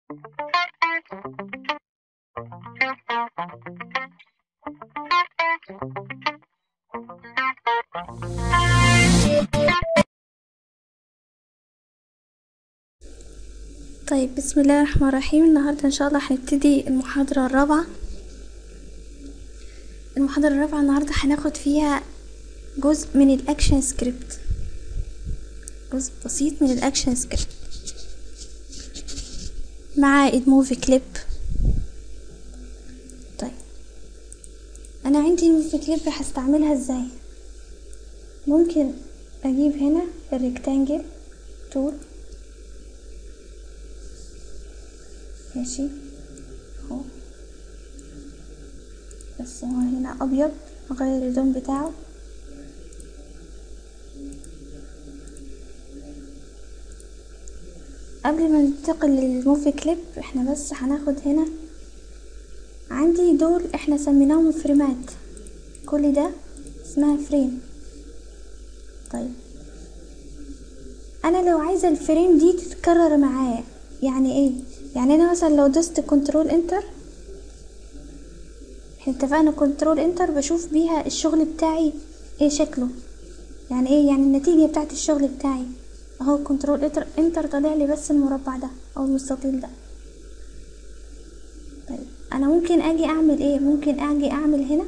طيب بسم الله الرحمن الرحيم النهاردة ان شاء الله هنبتدي المحاضرة الرابعة المحاضرة الرابعة النهاردة هناخد فيها جزء من الاكشن سكريبت جزء بسيط من الاكشن سكريبت مع الموفي كليب طيب انا عندي الموفي كليب هستعملها ازاي ممكن اجيب هنا الريكتانجل تول ماشي اهو بس هو هنا ابيض اغير اللون بتاعه قبل ما ننتقل للموفي كليب احنا بس هناخد هنا عندي دول احنا سميناهم فريمات كل ده اسمها فريم طيب انا لو عايزه الفريم دي تتكرر معايا يعني ايه يعني انا مثلا لو دوست كنترول انتر احنا اتفقنا كنترول انتر بشوف بيها الشغل بتاعي ايه شكله يعني ايه يعني النتيجة بتاعت الشغل بتاعي اهو كنترول انتر انتر طالع لي بس المربع ده او المستطيل ده طيب انا ممكن اجي اعمل ايه ممكن اجي اعمل هنا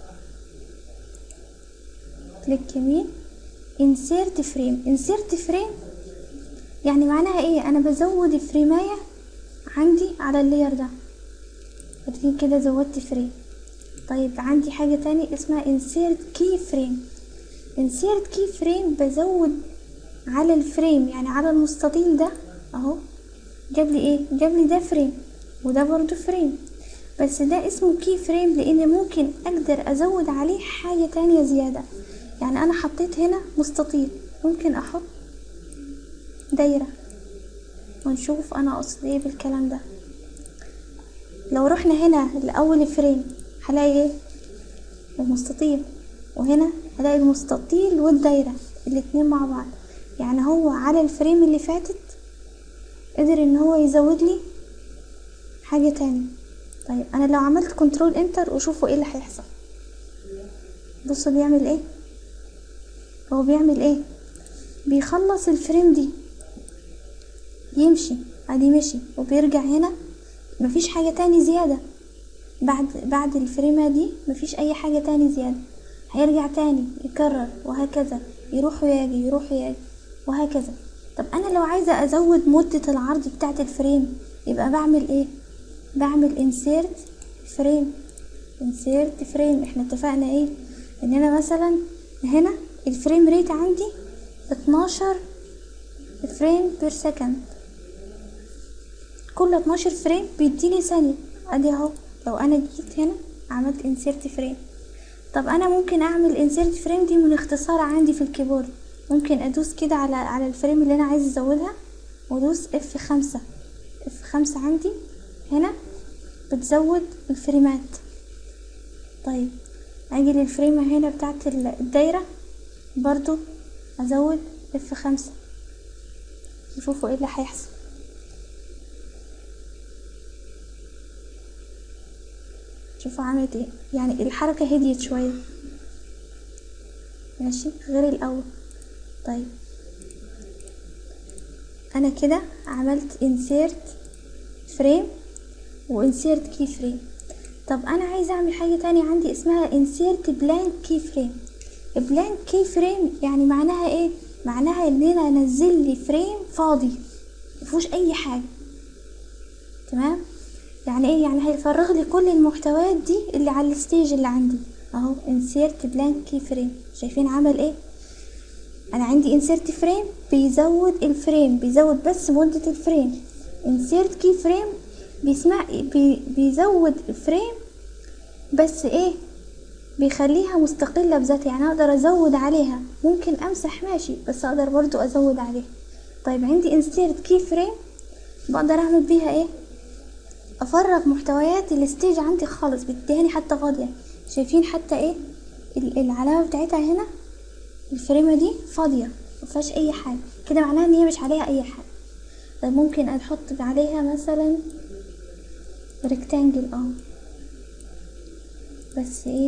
كليك يمين insert frame insert frame يعني معناها ايه انا بزود فريماية عندي على اللاير ده ادي كده زودت فريم طيب عندي حاجة تاني اسمها insert key frame insert key frame بزود على الفريم يعني على المستطيل ده اهو جاب لي ايه جاب لي ده فريم وده برضو فريم بس ده اسمه كي فريم لان ممكن اقدر ازود عليه حاجة تانية زيادة يعني انا حطيت هنا مستطيل ممكن احط دايرة ونشوف انا اقصد ايه بالكلام ده لو رحنا هنا لاول فريم هلاقي ايه المستطيل وهنا هلاقي المستطيل والدايرة الاتنين مع بعض يعني هو على الفريم اللي فاتت قدر ان هو يزود لي حاجة تاني طيب انا لو عملت كنترول انتر وشوفوا ايه اللي هيحصل بصوا بيعمل ايه هو بيعمل ايه بيخلص الفريم دي يمشي ادي مشي وبيرجع هنا مفيش حاجة تاني زيادة بعد بعد الفريمة دي مفيش اي حاجة تاني زيادة هيرجع تاني يكرر وهكذا يروح ويجي يروح ويجي وهكذا طب انا لو عايزة ازود مدة العرض بتاعت الفريم يبقى بعمل ايه بعمل insert frame insert frame احنا اتفقنا ايه ان انا مثلا هنا الفريم ريت عندي اتناشر فريم بير سكند كل 12 فريم بيديني ثانية ادي اهو لو انا جيت هنا عملت insert frame طب انا ممكن اعمل insert frame دي من اختصار عندي في الكيبورد ممكن ادوس كده على على الفريم اللي انا عايز ازودها وادوس اف خمسة اف خمسة عندي هنا بتزود الفريمات طيب اجي للفريمة هنا بتاعت الدايرة برضو ازود اف خمسة نشوفوا ايه اللي هيحصل شوفوا عملت ايه يعني الحركة هديت شوية ماشي غير الاول طيب انا كده عملت insert frame و insert key frame طب انا عايزة اعمل حاجة تانية عندي اسمها insert blank key frame blank key frame يعني معناها ايه معناها ان انا انزل لي فريم فاضي مفيهوش اي حاجة تمام يعني ايه يعني هيفرغ لي كل المحتويات دي اللي على الستيج اللي عندي اهو insert blank key frame شايفين عمل ايه انا عندي insert frame بيزود الفريم بيزود بس مدة الفريم insert key frame بيسمع بي بيزود الفريم بس ايه بيخليها مستقلة بذاتها يعني اقدر ازود عليها ممكن امسح ماشي بس اقدر برضو ازود عليها طيب عندي insert key frame بقدر اعمل بيها ايه افرغ محتويات الستيج عندي خالص بتديهاني حتى فاضية شايفين حتى ايه العلامة بتاعتها هنا الفريمة دي فاضية مفيهاش اي حاجة كده معناها ان هي مش عليها اي حاجة ممكن احط عليها مثلا ريكتانجل اه بس ايه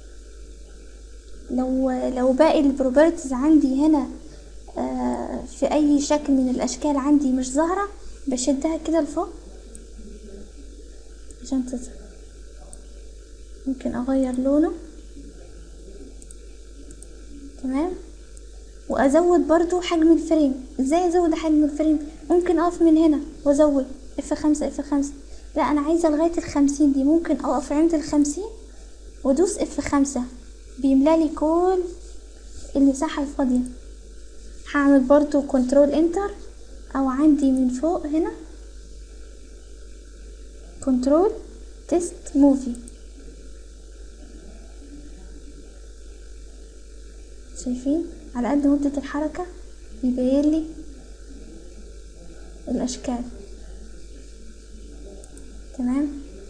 لو لو باقي البروبرتيز عندي هنا آه في اي شكل من الاشكال عندي مش ظاهرة بشدها كده لفوق عشان تظهر ممكن اغير لونه تمام وازود برضو حجم الفريم ازاي ازود حجم الفريم ممكن اقف من هنا وازود اف خمسة اف خمسة لا انا عايزة لغاية الخمسين دي ممكن اقف عند الخمسين وادوس اف خمسة بيملالي كل المساحة الفاضية هعمل برضو كنترول انتر او عندي من فوق هنا كنترول تيست موفي شايفين على قد مدة الحركة يبين لي الأشكال تمام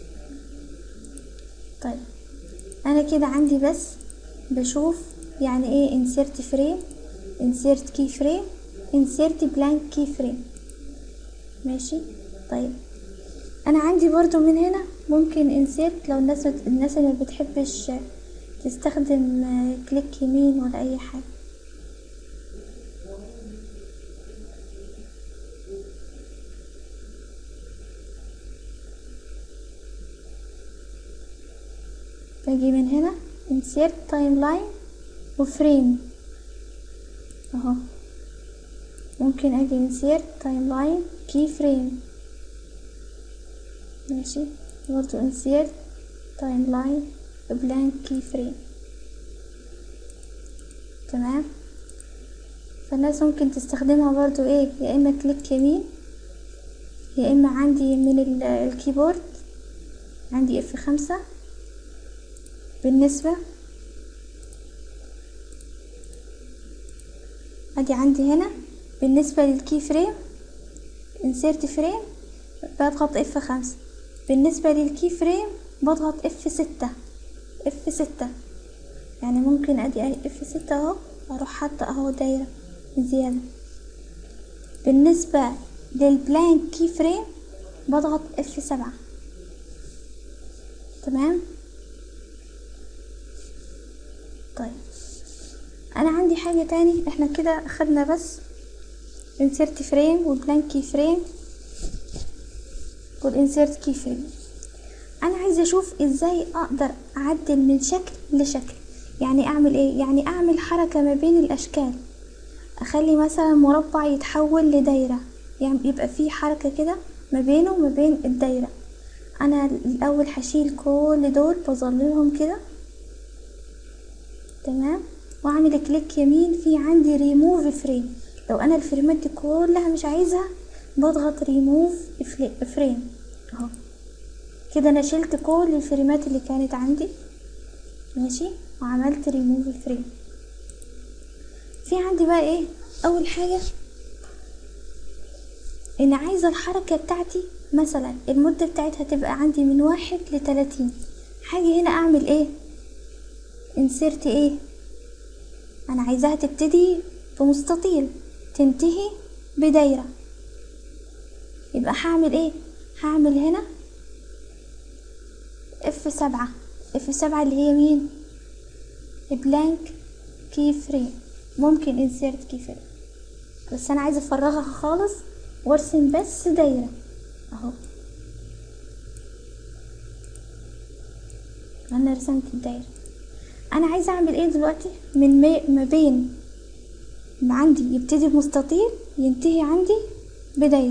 طيب أنا كده عندي بس بشوف يعني ايه insert frame insert key frame insert blank key frame ماشي طيب انا عندي برضو من هنا ممكن insert لو الناس الناس اللي ما بتحبش تستخدم كليك يمين ولا اي حاجة باجي من هنا insert timeline وفريم اهو ممكن اجي insert timeline key frame ماشي برضو insert timeline blank key frame تمام فالناس ممكن تستخدمها برضو ايه يا اما كليك يمين يا اما عندي من الكيبورد عندي اف خمسة بالنسبة ادي عندي هنا بالنسبة للكي فريم insert فريم بضغط اف خمسة بالنسبة للكي فريم بضغط اف ستة اف ستة يعني ممكن ادي اف ستة اهو اروح حاطة اهو دايرة زيادة بالنسبة للبلانك كي فريم بضغط اف سبعة تمام طيب انا عندي حاجة تاني احنا كده اخدنا بس insert فريم والبلانك كي فريم والانسيرت كي فريم انا عايزه اشوف ازاي اقدر اعدل من شكل لشكل يعني اعمل ايه يعني اعمل حركه ما بين الاشكال اخلي مثلا مربع يتحول لدايره يعني يبقى في حركه كده ما بينه وما بين الدايره انا الاول هشيل كل دول بظللهم كده تمام واعمل كليك يمين في عندي ريموف فريم لو انا الفريمات دي كلها مش عايزها بضغط ريموف فريم اهو كده انا شلت كل الفريمات اللي كانت عندي ماشي وعملت ريموف فريم في عندي بقى ايه اول حاجة ان عايزة الحركة بتاعتي مثلا المدة بتاعتها تبقى عندي من واحد لتلاتين حاجة هنا اعمل ايه انسرت ايه انا عايزاها تبتدي بمستطيل تنتهي بدايرة يبقى هعمل ايه هعمل هنا اف سبعة اف سبعة اللي هي مين بلانك كي فريم ممكن انسيرت كي فريم بس انا عايزه افرغها خالص وارسم بس دايره اهو انا رسمت الدايره انا عايزه اعمل ايه دلوقتي من ما بين ما عندي يبتدي بمستطيل ينتهي عندي بدايره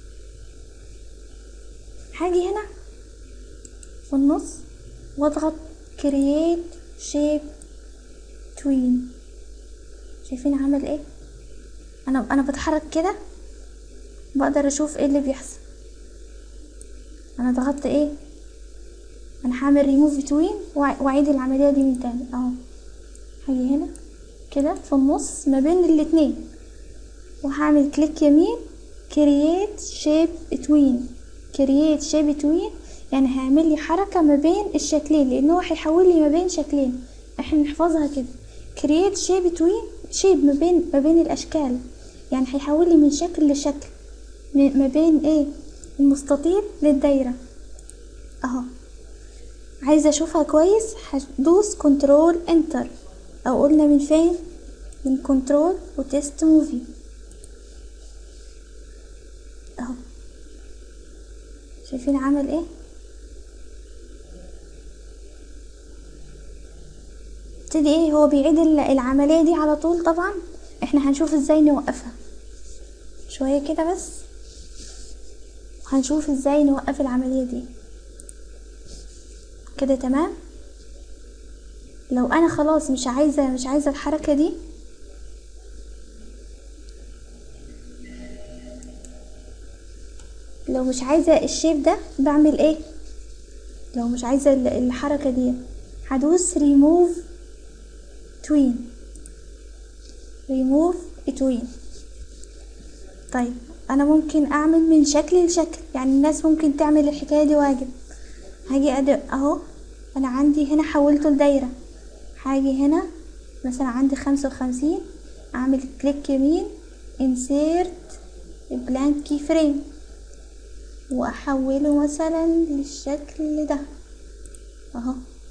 هاجي هنا في النص واضغط create shape tween شايفين عمل ايه انا انا بتحرك كده بقدر اشوف ايه اللي بيحصل انا ضغطت ايه انا هعمل ريموف توين واعيد العمليه دي من تاني اهو هاجي هنا كده في النص ما بين الاتنين وهعمل كليك يمين create shape tween create shape tween يعني هيعمل لي حركة ما بين الشكلين لان هو هيحول لي ما بين شكلين احنا نحفظها كده create shape between shape ما بين ما بين الاشكال يعني هيحول لي من شكل لشكل م- ما بين ايه المستطيل للدايرة اهو عايزة اشوفها كويس هدوس كنترول انتر او قلنا من فين من كنترول وتست موفي اهو شايفين عمل ايه ابتدي ايه هو بيعيد ال- العملية دي على طول طبعا احنا هنشوف ازاي نوقفها شوية كده بس وهنشوف ازاي نوقف العملية دي كده تمام لو انا خلاص مش عايزة مش عايزة الحركة دي لو مش عايزة الشيب ده بعمل ايه لو مش عايزة ال- الحركة دي هدوس ريموف توين ريموف توين طيب انا ممكن اعمل من شكل لشكل يعني الناس ممكن تعمل الحكاية دي واجب هاجي أد... اهو انا عندي هنا حولته لدايرة هاجي هنا مثلا عندي خمسة وخمسين اعمل كليك يمين insert blank key frame واحوله مثلا للشكل ده اهو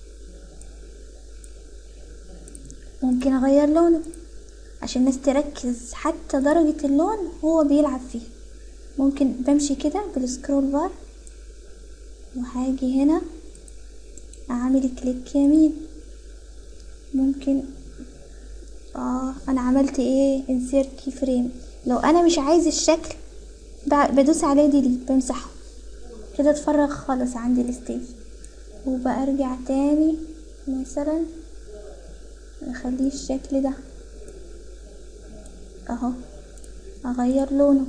ممكن اغير لونه عشان الناس تركز حتى درجة اللون هو بيلعب فيه ممكن بمشي كده بالسكرول بار وهاجي هنا اعمل كليك يمين ممكن اه انا عملت ايه insert key frame لو انا مش عايز الشكل ب- بدوس عليه ديليت بمسحه كده اتفرغ خالص عندي الستيج وبرجع تاني مثلا اخليه الشكل ده اهو اغير لونه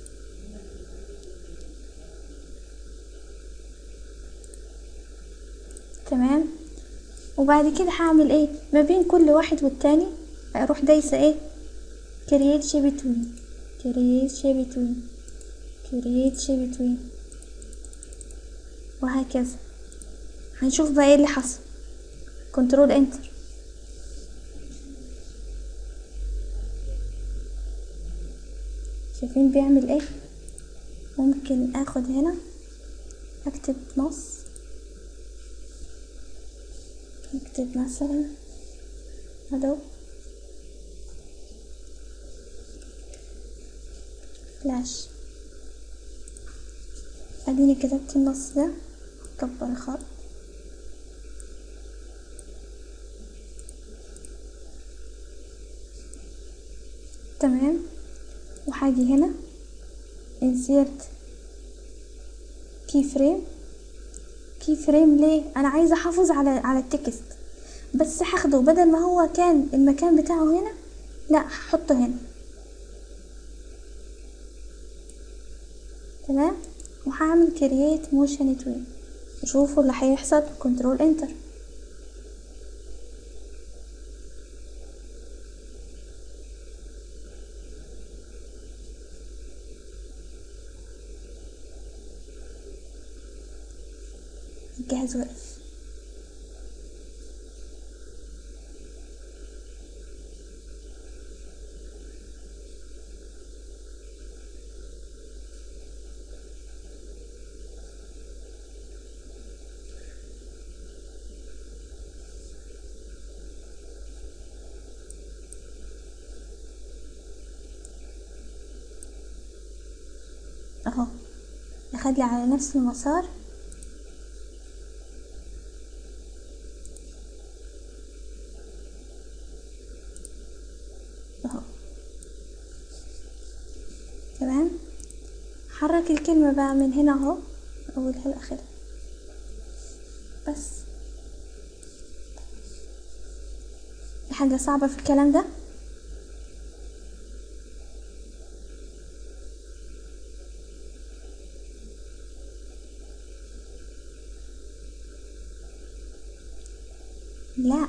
تمام وبعد كده هعمل ايه ما بين كل واحد والتاني اروح دايسه ايه create shape between create shape between create shape between وهكذا هنشوف بقى ايه اللي حصل كنترول انتر شايفين بيعمل ايه ممكن اخد هنا اكتب نص اكتب مثلا هدو فلاش اديني كتبت النص ده كبر الخط تمام وهاجي هنا insert key frame key frame ليه انا عايزه احافظ على على التكست بس هاخده بدل ما هو كان المكان بتاعه هنا لا هحطه هنا تمام وهعمل create motion tween شوفوا اللي هيحصل كنترول انتر الجهاز وقف اهو اخلي على نفس المسار اهو تمام حرك الكلمة بقى من هنا اهو اولها لاخرها بس في حاجة صعبة في الكلام ده لا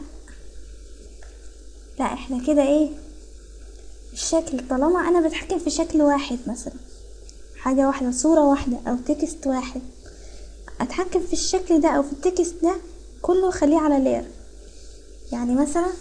لا احنا كده ايه الشكل طالما انا بتحكم في شكل واحد مثلا حاجة واحدة صورة واحدة او تكست واحد اتحكم في الشكل ده او في التكست ده كله خليه على لير يعني مثلا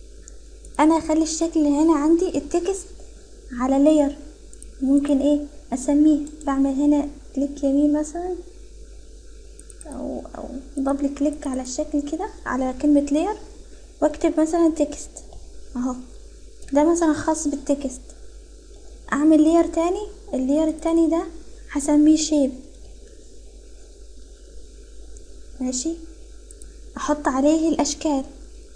انا اخلي الشكل هنا عندي التكست على لير ممكن ايه اسميه بعمل هنا كليك يمين مثلا او او دبل كليك على الشكل كده على كلمة لير واكتب مثلا تكست اهو ده مثلا خاص بالتكست اعمل لير تاني اللير التاني ده هسميه شيب ماشي احط عليه الاشكال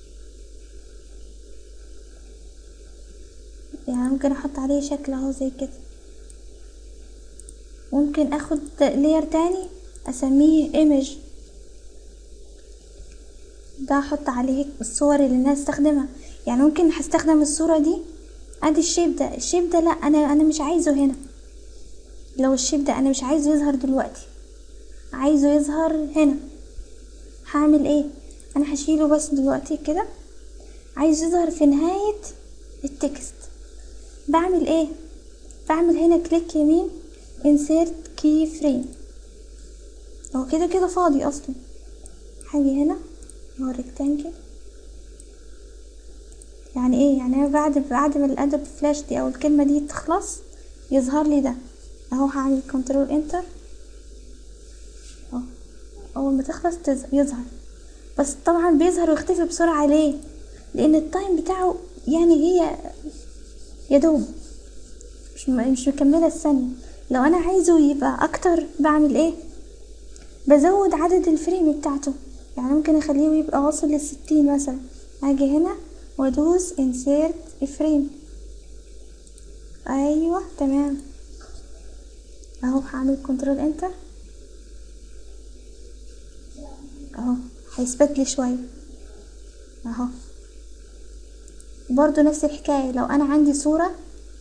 يعني ممكن احط عليه شكل اهو زي كده ممكن اخد لير تاني اسميه ايمج ده احط عليه الصور اللي الناس تستخدمها يعني ممكن هستخدم الصورة دي ادي الشيب ده الشيب ده لا انا انا مش عايزه هنا لو الشيب ده انا مش عايزه يظهر دلوقتي عايزه يظهر هنا هعمل ايه انا هشيله بس دلوقتي كده عايز يظهر في نهاية التكست بعمل ايه بعمل هنا كليك يمين insert key frame هو كده كده فاضي اصلا هاجي هنا هو ريكتانجل يعني ايه يعني أنا بعد بعد ما الادب فلاش دي او الكلمه دي تخلص يظهر لي ده اهو هعمل كنترول انتر اهو اول ما تخلص تظهر يظهر بس طبعا بيظهر ويختفي بسرعه ليه لان التايم بتاعه يعني هي يا دوب مش م- مش مكمله الثانيه لو انا عايزه يبقى اكتر بعمل ايه بزود عدد الفريم بتاعته يعني ممكن اخليه يبقى واصل للستين مثلا اجي هنا وادوس insert فريم ايوه تمام اهو هعمل كنترول انتر اهو هيثبت لي شويه اهو برضو نفس الحكايه لو انا عندي صوره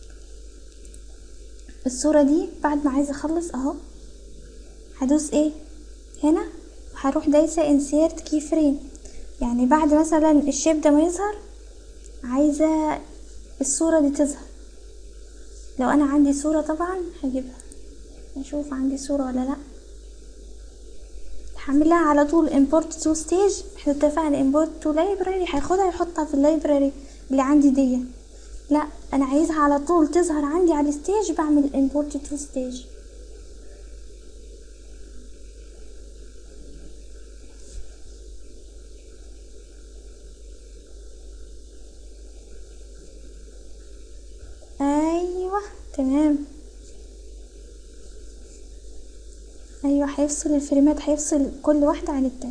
الصوره دي بعد ما عايزه اخلص اهو هدوس ايه هنا هروح دايسه insert key frame يعني بعد مثلا الشيب ده ما يظهر عايزه الصوره دي تظهر لو انا عندي صوره طبعا هجيبها نشوف عندي صوره ولا لا هعملها على طول import to stage احنا اتفقنا import to library هياخدها يحطها في اللايبراري اللي عندي دي لا انا عايزها على طول تظهر عندي على الستيج بعمل import to stage ايوه تمام ايوه هيفصل الفريمات هيفصل كل واحدة عن التانية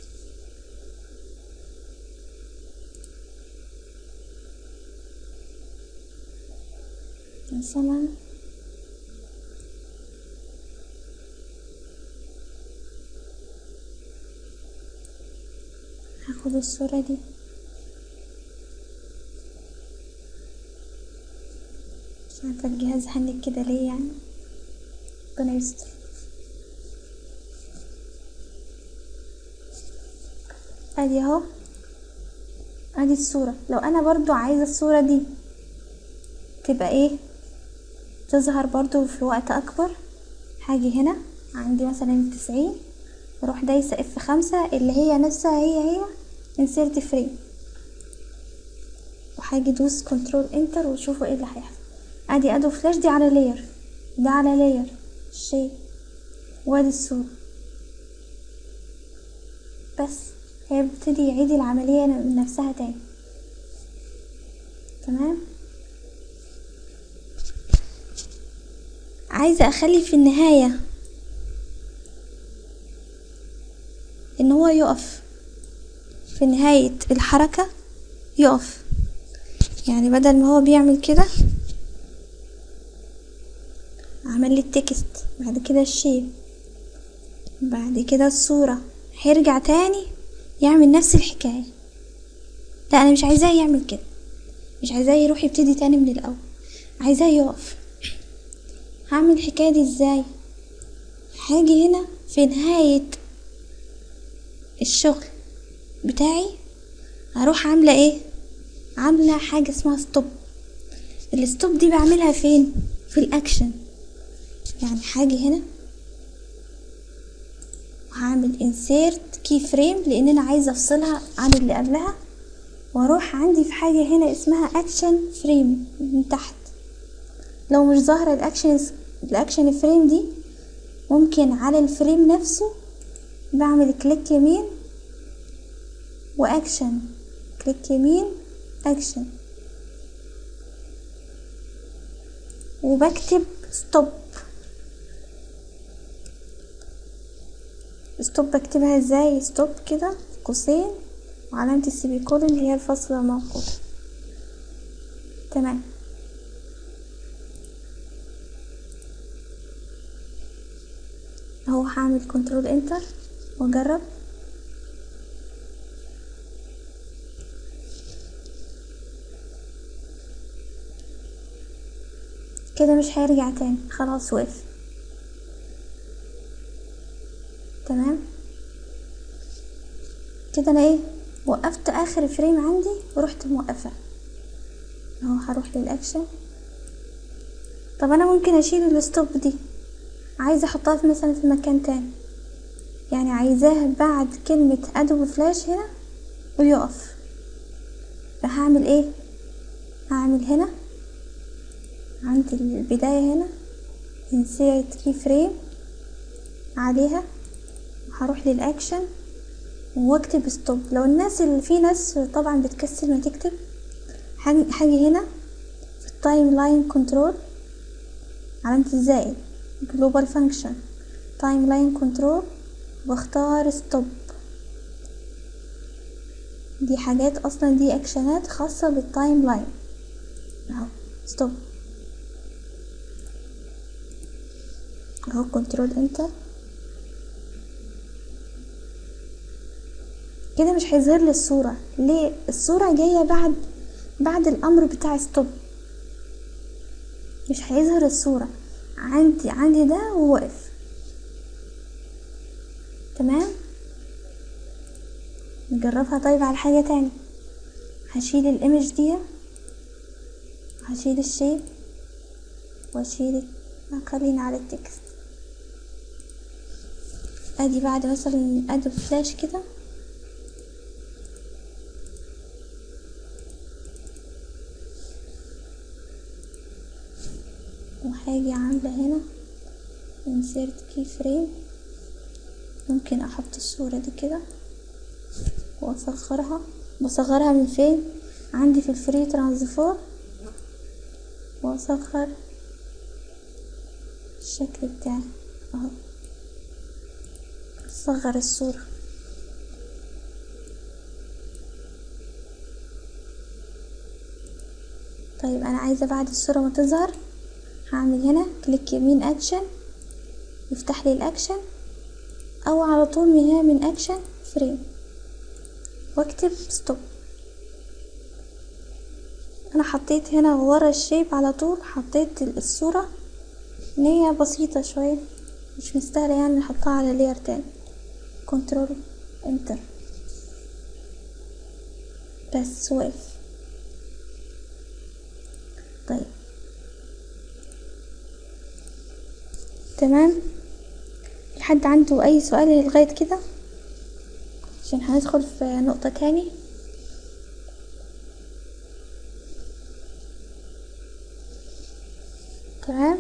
مثلا هاخد الصورة دي مش عارفة الجهاز هنك كده ليه يعني ربنا يستر ادي اهو ادي الصورة لو انا برضو عايزة الصورة دي تبقى ايه تظهر برضو في وقت اكبر هاجي هنا عندي مثلا تسعين اروح دايسة اف خمسة اللي هي نفسها هي هي insert frame وهاجي دوس كنترول انتر وشوفوا ايه اللي هيحصل ادي ادو فلاش دي على لاير ده على لاير الشيء وادي الصورة بس هي بتبتدي يعيد العملية من نفسها تاني تمام عايزة اخلي في النهاية ان هو يقف في نهاية الحركة يقف يعني بدل ما هو بيعمل كده عمل لي التكست بعد كده الشيب بعد كده الصورة هيرجع تاني يعمل نفس الحكاية لا انا مش عايزاه يعمل كده مش عايزاه يروح يبتدي تاني من الاول عايزاه يقف هعمل الحكاية دي ازاي هاجي هنا في نهاية الشغل بتاعي هروح عاملة ايه عاملة حاجة اسمها ستوب الستوب دي بعملها فين في الاكشن يعني هاجي هنا وهعمل insert key frame لان انا عايزة افصلها عن اللي قبلها واروح عندي في حاجة هنا اسمها action frame من تحت لو مش ظاهرة الاكشن الاكشن فريم دي ممكن على الفريم نفسه بعمل كليك يمين واكشن كليك يمين اكشن وبكتب ستوب ستوب بكتبها ازاي ستوب كده قوسين وعلامة السيمي كولون اللي هي الفاصلة الموقوفة تمام اهو هعمل كنترول انتر واجرب كده مش هيرجع تاني خلاص وقف تمام كده انا ايه وقفت اخر فريم عندي ورحت موقفه اهو هروح للاكشن طب انا ممكن اشيل الستوب دي عايزه احطها في مثلا في مكان تاني يعني عايزاها بعد كلمة ادوب فلاش هنا ويقف فهعمل ايه هعمل هنا عند البداية هنا insert key frame عليها وهروح للاكشن واكتب ستوب لو الناس اللي في ناس طبعا بتكسل ما تكتب هاجي هنا في التايم لاين كنترول علامة الزائد جلوبال فانكشن تايم لاين كنترول واختار ستوب دي حاجات اصلا دي اكشنات خاصة بالتايم لاين اهو ستوب اهو كنترول انتر كده مش هيظهر لي الصورة ليه الصورة جاية بعد بعد الامر بتاع ستوب مش هيظهر الصورة عندي عندي ده ووقف تمام نجربها طيب على حاجة تاني هشيل الايمج دي هشيل الشيب واشيل خلينا على التكست ادي بعد مثلا ادي فلاش كده وهاجي عاملة هنا insert key frame ممكن احط الصورة دي كده واصغرها بصغرها من فين عندي في الفري ترانسفور واصغر الشكل بتاعي اهو اصغر الصورة طيب انا عايزة بعد الصورة ما تظهر هعمل هنا كليك يمين اكشن يفتح لي الاكشن او على طول من هنا من اكشن فريم واكتب ستوب انا حطيت هنا ورا الشيب على طول حطيت الصورة ان هي بسيطة شوية مش مستاهلة يعني نحطها على لير تاني كنترول انتر بس وقف طيب تمام حد عنده اي سؤال لغاية كده عشان هندخل في نقطة تاني تمام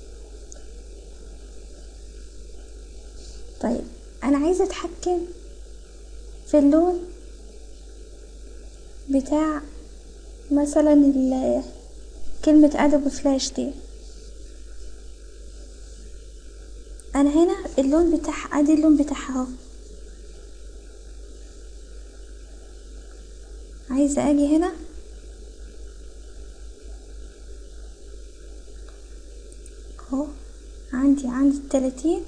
طيب انا عايزة اتحكم في اللون بتاع مثلا كلمة ادب فلاش دي انا هنا اللون بتاعها ادي اللون بتاعها اهو عايزة اجي هنا اهو عندي عندي التلاتين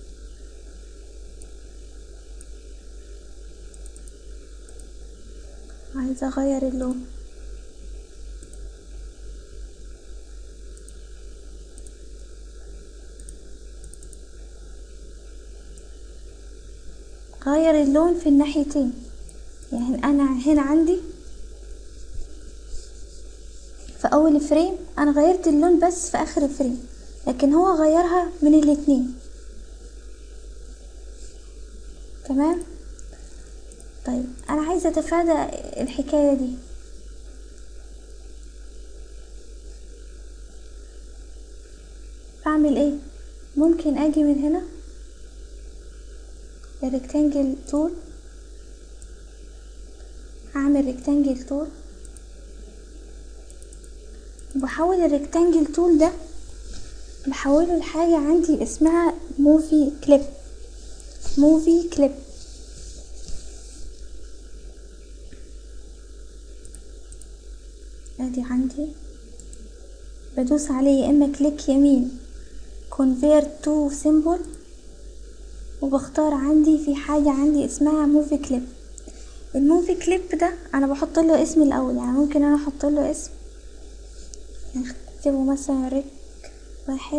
عايزة اغير اللون غير اللون في الناحيتين يعني انا هنا عندي في اول فريم انا غيرت اللون بس في اخر فريم لكن هو غيرها من الاتنين تمام طيب انا عايزه اتفادى الحكايه دي بعمل ايه ممكن اجي من هنا الريكتانجل تول هعمل ريكتانجل تول وبحول الريكتانجل تول ده بحوله لحاجة عندي اسمها موفي كليب موفي كليب ادي عندي بدوس عليه يا اما كليك يمين convert to symbol وبختار عندي في حاجة عندي اسمها موفي كليب الموفي كليب ده انا بحط له اسم الاول يعني ممكن انا احط له اسم نكتبه مثلا ريك واحد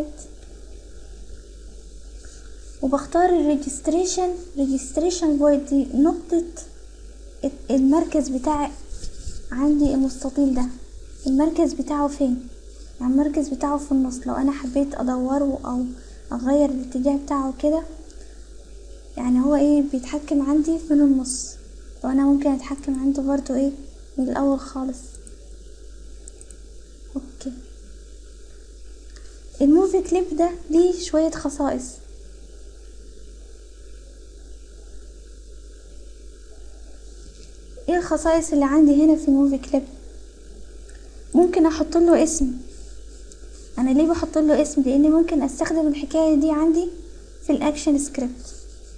وبختار الريجستريشن ريجستريشن بوينت دي نقطة المركز بتاع عندي المستطيل ده المركز بتاعه فين يعني المركز بتاعه في النص لو انا حبيت ادوره او اغير الاتجاه بتاعه كده يعني هو ايه بيتحكم عندي من النص وانا ممكن اتحكم عنده برضو ايه من الاول خالص اوكي الموفي كليب ده ليه شوية خصائص ايه الخصائص اللي عندي هنا في الموفي كليب ممكن احط له اسم انا ليه بحط له اسم لاني ممكن استخدم الحكايه دي عندي في الاكشن سكريبت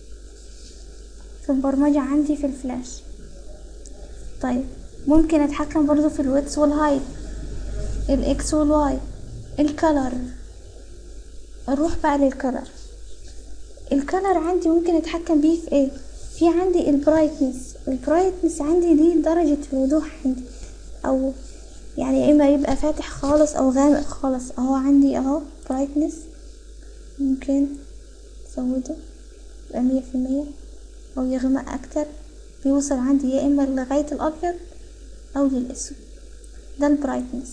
في البرمجه عندي في الفلاش طيب ممكن اتحكم برضو في الويدث والهايت الاكس والواي الكلر اروح بقى للكلر الكلر عندي ممكن اتحكم بيه في ايه في عندي البرايتنس البرايتنس عندي دي درجة الوضوح عندي او يعني اما يبقى فاتح خالص او غامق خالص اهو عندي اهو برايتنس ممكن تزوده يبقى مية في المية او يغمق اكتر بيوصل عندي يا اما لغاية الابيض او للاسود ده البرايتنس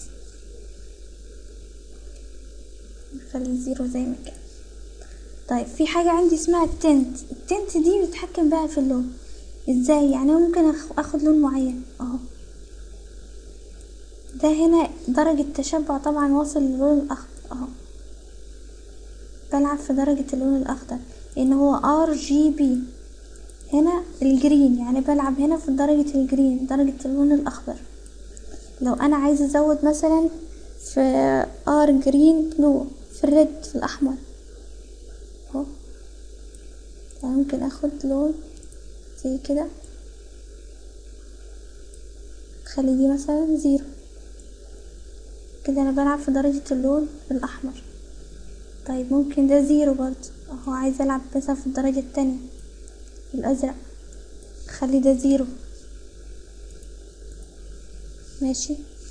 نخلي زيرو زي ما كان طيب في حاجة عندي اسمها التنت التنت دي بتتحكم بقى في اللون ازاي يعني ممكن اخد لون معين اهو ده هنا درجة تشبع طبعا واصل للون الاخضر اهو بلعب في درجة اللون الاخضر لان هو ار جي بي هنا الجرين يعني بلعب هنا في درجة الجرين درجة اللون الاخضر لو انا عايزة ازود مثلا في ار جرين بلو في الريد في الاحمر اهو ممكن اخد لون زي كده خلي دي مثلا زيرو كده انا بلعب في درجة اللون الاحمر طيب ممكن ده زيرو برضه اهو عايزة العب مثلا في الدرجة التانية الازرق خلي ده زيرو ماشي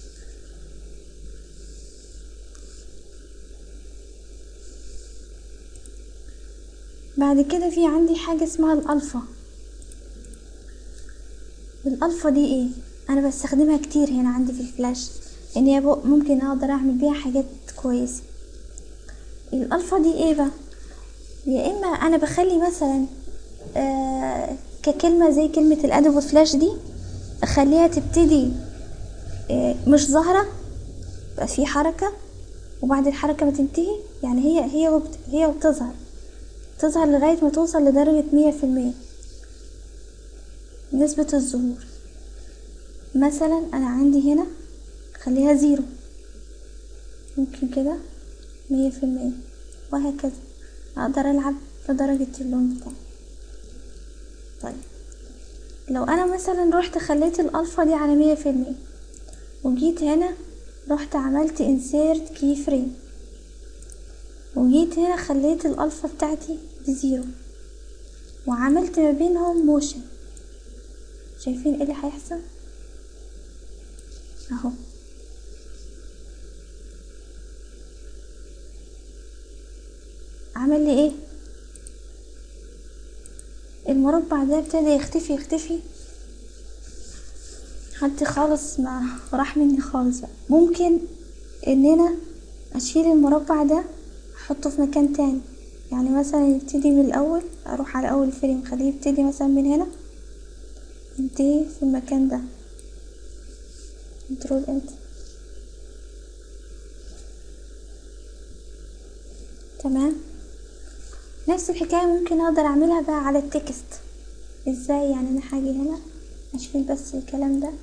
بعد كده في عندي حاجة اسمها الالفا الالفا دي ايه انا بستخدمها كتير هنا عندي في الفلاش ان هي ممكن اقدر اعمل بيها حاجات كويسة الالفا دي ايه بقى يا اما انا بخلي مثلا آه ككلمة زي كلمة الادب فلاش دي اخليها تبتدي آه مش ظاهرة يبقى في حركة وبعد الحركة ما تنتهي يعني هي هي وبت هي وبتظهر تظهر لغاية ما توصل لدرجة مية في المية نسبة الظهور مثلا أنا عندي هنا خليها زيرو ممكن كده مية في المية وهكذا أقدر ألعب في درجة اللون بتاعي طيب لو أنا مثلا رحت خليت الألفا دي على مية في المية وجيت هنا رحت عملت insert key frame وجيت هنا خليت الألفا بتاعتي بزيرو وعملت ما بينهم موشن شايفين ايه اللي هيحصل اهو عمل لي ايه المربع ده ابتدى يختفي يختفي حتى خالص ما راح مني خالص بقى ممكن ان انا اشيل المربع ده احطه في مكان تاني يعني مثلا يبتدي من الاول اروح على اول فريم خليه يبتدي مثلا من هنا ينتهي في المكان ده كنترول انت تمام نفس الحكاية ممكن اقدر اعملها بقى على التكست ازاي يعني انا هاجي هنا اشيل بس الكلام ده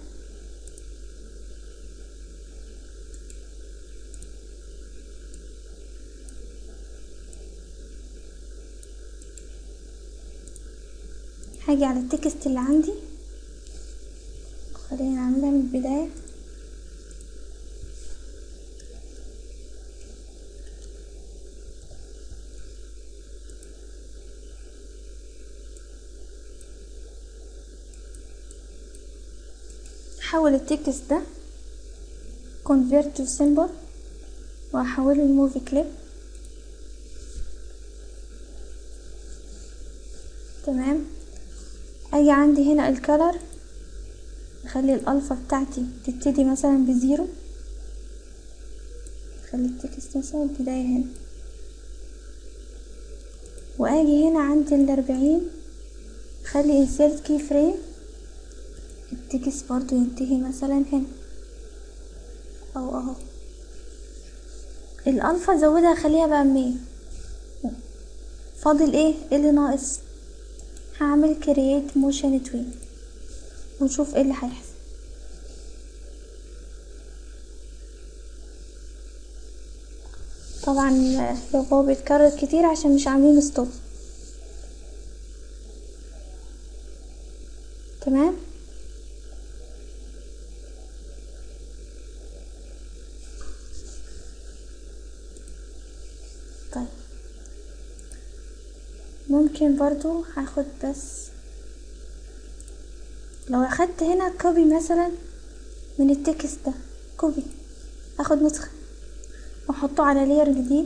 هاجي على التكست اللي عندي خلينا نعملها من البداية هحول التكست ده convert to symbol وهحوله لموفي كليب تمام اجي عندي هنا الكلر اخلي الالفا بتاعتي تبتدي مثلا بزيرو خلي التكست مثلا البداية هنا واجي هنا عند الاربعين خلي insert key frame التكست برضو ينتهي مثلا هنا او اهو الالفا زودها خليها بقى مية فاضل ايه إيه اللي ناقص هعمل create motion tween ونشوف ايه اللي هيحصل طبعا لو هو بيتكرر كتير عشان مش عاملين ستوب تمام طيب ممكن برضو هاخد بس لو اخدت هنا كوبي مثلا من التكست ده كوبي اخد نسخة واحطه على لير جديد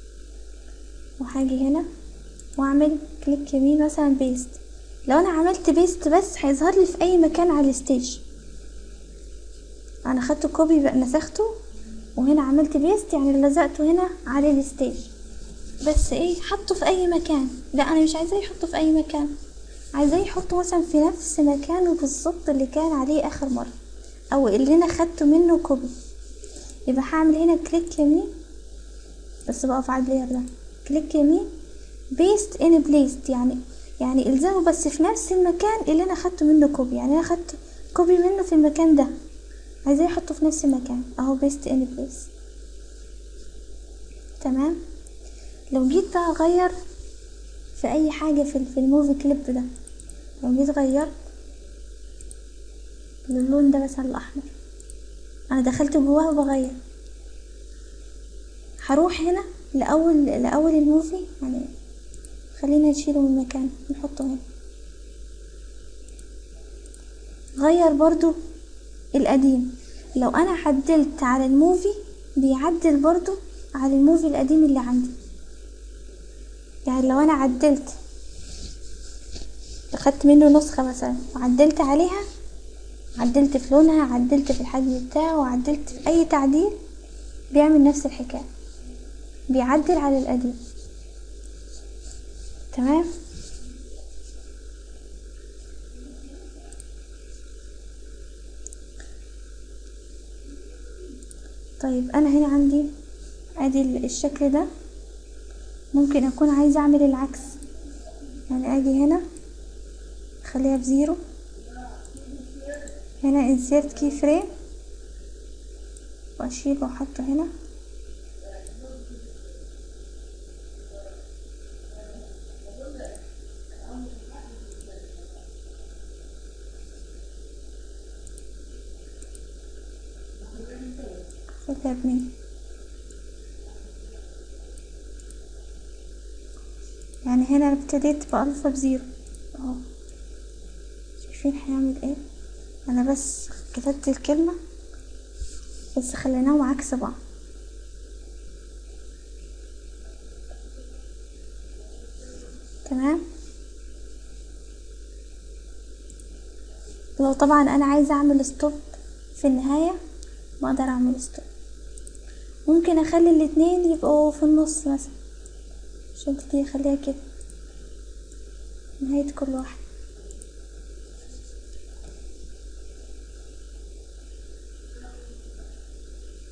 وهاجي هنا واعمل كليك يمين مثلا بيست لو انا عملت بيست بس هيظهر لي في اي مكان على الستيج انا خدت كوبي بقى نسخته وهنا عملت بيست يعني لزقته هنا على الستيج بس ايه حطه في اي مكان لا انا مش عايزاه يحطه في اي مكان عايزاه يحطه مثلا في نفس مكانه بالظبط اللي كان عليه اخر مره او اللي انا خدته منه كوبي يبقى هعمل هنا كليك يمين بس بقى في عدلير ده كليك يمين بيست ان بليست يعني يعني الزمه بس في نفس المكان اللي انا خدته منه كوبي يعني انا خدت كوبي منه في المكان ده عايزاه يحطه في نفس المكان اهو بيست ان بليس تمام لو جيت بقى اغير في اي حاجه في في الموفي كليب ده لو جيت غيرت للون ده مثلا الاحمر انا دخلت جواه وبغير هروح هنا لاول لاول الموفي يعني خلينا نشيله من مكانه نحطه هنا غير برضو القديم لو انا عدلت على الموفي بيعدل برضو على الموفي القديم اللي عندي يعني لو انا عدلت اخدت منه نسخة مثلا وعدلت عليها عدلت في لونها عدلت في الحجم بتاعه وعدلت في اي تعديل بيعمل نفس الحكاية بيعدل على القديم تمام طيب انا هنا عندي ادي الشكل ده ممكن اكون عايزة اعمل العكس يعني اجي هنا اخليها بزيرو هنا insert key frame واشيل واحطه هنا خدها بمية يعني هنا انا ابتديت بألفا بزيرو اهو شايفين هيعمل ايه انا بس كتبت الكلمة بس خليناهم عكس بعض تمام لو طبعا انا عايزة اعمل ستوب في النهاية بقدر اعمل ستوب ممكن اخلي الاتنين يبقوا في النص مثلا عشان تبتدي اخليها كده نهاية كل واحد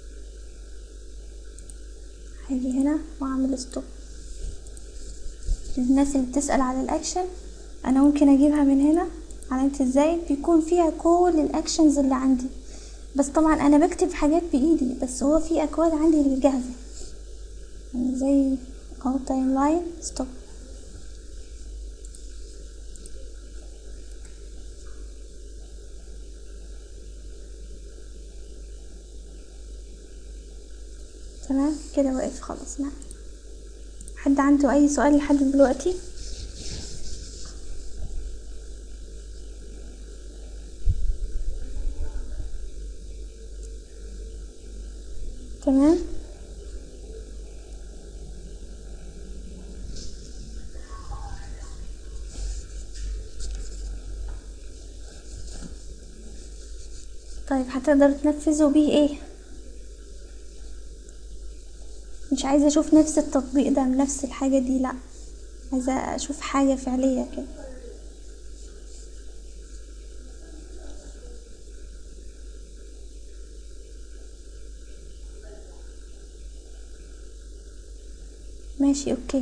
هاجي هنا واعمل ستوب للناس اللي بتسأل على الاكشن انا ممكن اجيبها من هنا علامة الزائد بيكون فيها كل الاكشنز اللي عندي بس طبعا انا بكتب حاجات بايدي بس هو في اكواد عندي جاهزة يعني زي اهو تايم لاين ستوب تمام كده واقف خلاص نعم حد عنده اي سؤال لحد دلوقتي تمام طيب هتقدر تنفذوا بيه ايه مش عايزة اشوف نفس التطبيق ده نفس الحاجة دي لا عايزة اشوف حاجة فعلية كده ماشي اوكي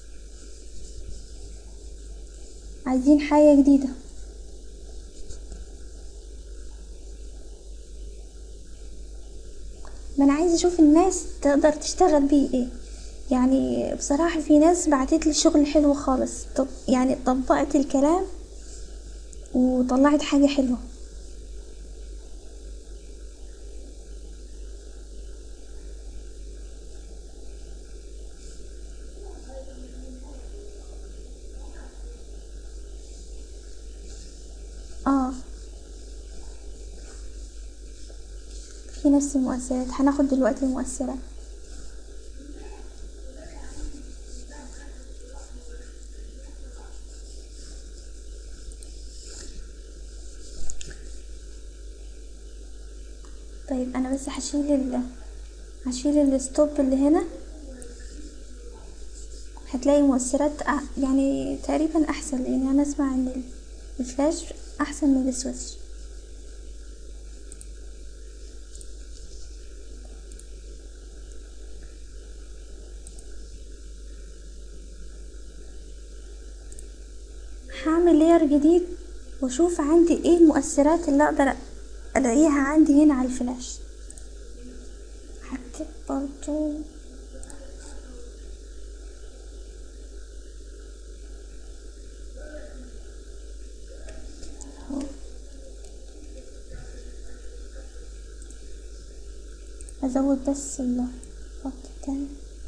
عايزين حاجة جديدة ما انا عايزه اشوف الناس تقدر تشتغل بيه ايه يعني بصراحة في ناس بعتت لي شغل حلو خالص طب يعني طبقت الكلام وطلعت حاجة حلوة اه في نفس المؤثرات هناخد دلوقتي المؤثرات طيب انا بس هشيل ال هشيل الستوب اللي هنا هتلاقي مؤثرات أ- يعني تقريبا احسن لان انا اسمع ان ال- الفلاش احسن من السويتش هعمل لير جديد واشوف عندي ايه المؤثرات اللي اقدر الاقيها عندي هنا على الفلاش هكتب برضو ازود بس الخط التاني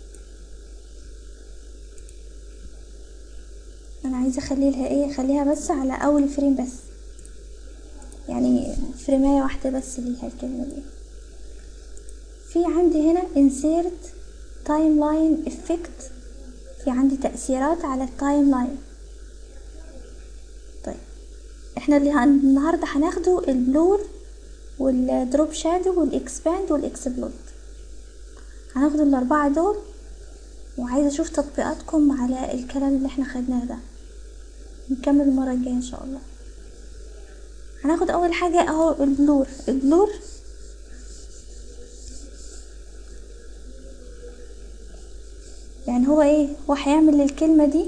انا عايزه اخلي لها ايه اخليها بس على اول فريم بس يعني فريمايه واحده بس ليها الكلمه دي في عندي هنا insert timeline effect في عندي تأثيرات على التايم لاين طيب احنا اللي هن- النهارده هناخده البلور والدروب شادو والاكسباند والاكسبلود هناخد الاربعه دول وعايزه اشوف تطبيقاتكم على الكلام اللي احنا خدناه ده نكمل المره الجايه ان شاء الله هناخد اول حاجه اهو البلور البلور يعني هو ايه هو هيعمل للكلمه دي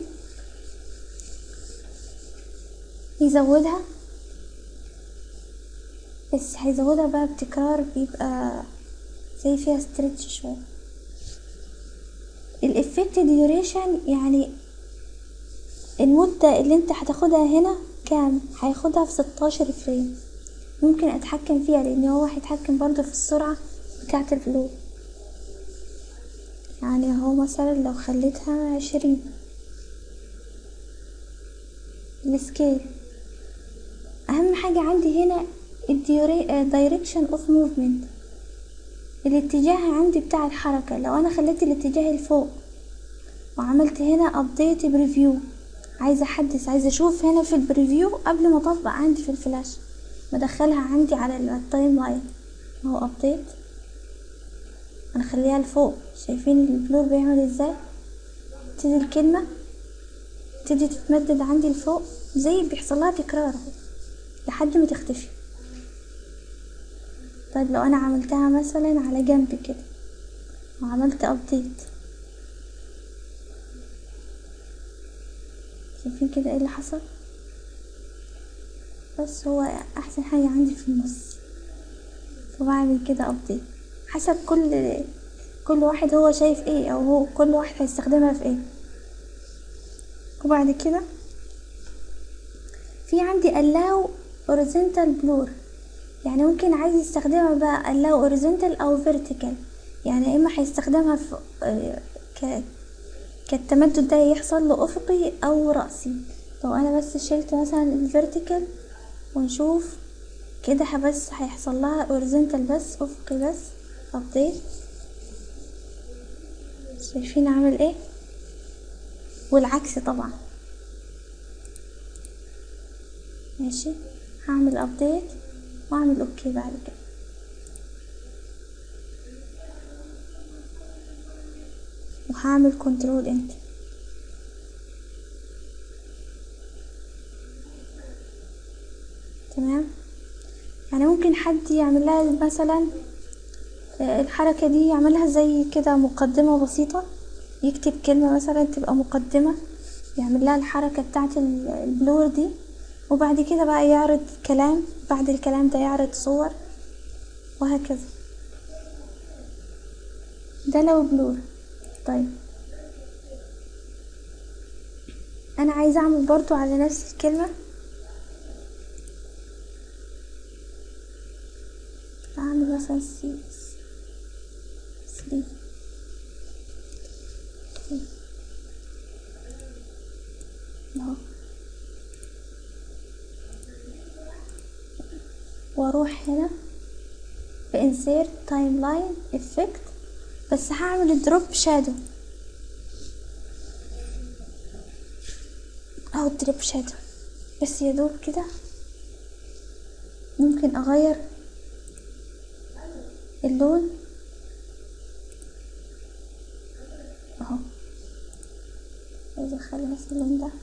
يزودها بس هيزودها بقى بتكرار بيبقى زي فيها ستريتش شويه الافكت ديوريشن يعني المدة اللي انت هتاخدها هنا كام هياخدها في ستاشر فريم ممكن اتحكم فيها لان هو هيتحكم برضه في السرعة بتاعة الفلو يعني هو مثلا لو خليتها عشرين السكيل اهم حاجة عندي هنا الدايركشن اوف موفمنت الاتجاه عندي بتاع الحركة لو انا خليت الاتجاه لفوق وعملت هنا ابديت بريفيو عايزة احدث عايزة اشوف هنا في البريفيو قبل ما اطبق عندي في الفلاش بدخلها عندي على التايم لاين اهو ابديت انا خليها لفوق شايفين البلور بيعمل ازاي تدي الكلمة تبتدي تتمدد عندي لفوق زي بيحصل لها تكرار اهو لحد ما تختفي طيب لو انا عملتها مثلا على جنب كده وعملت ابديت شايفين كده ايه اللي حصل بس هو احسن حاجة عندي في النص فبعمل كده ابديت حسب كل كل واحد هو شايف ايه او هو كل واحد هيستخدمها في ايه وبعد كده في عندي allow horizontal blur يعني ممكن عايز يستخدمها بقى allow horizontal او vertical يعني اما هيستخدمها في آه، ك كالتمدد ده يحصل له افقي او رأسي لو انا بس شلت مثلا الفيرتيكال ونشوف كده بس هيحصل لها horizontal بس افقي بس ابديت شايفين عامل ايه والعكس طبعا ماشي هعمل ابديت واعمل اوكي بعد كده وهعمل كنترول انت تمام يعني ممكن حد يعمل لها مثلا آه، الحركة دي يعملها زي كده مقدمة بسيطة يكتب كلمة مثلا تبقى مقدمة يعمل لها الحركة بتاعة ال- البلور دي وبعد كده بقى يعرض كلام بعد الكلام ده يعرض صور وهكذا ده لو بلور طيب انا عايزة اعمل برضو على نفس الكلمة اعمل مثلا سي سلي اهو واروح هنا بانسيرت تايم لاين افكت بس هعمل دروب شادو اهو دروب شادو بس يا دوب كده ممكن اغير اللون اهو عايزة اخلي بس اللون ده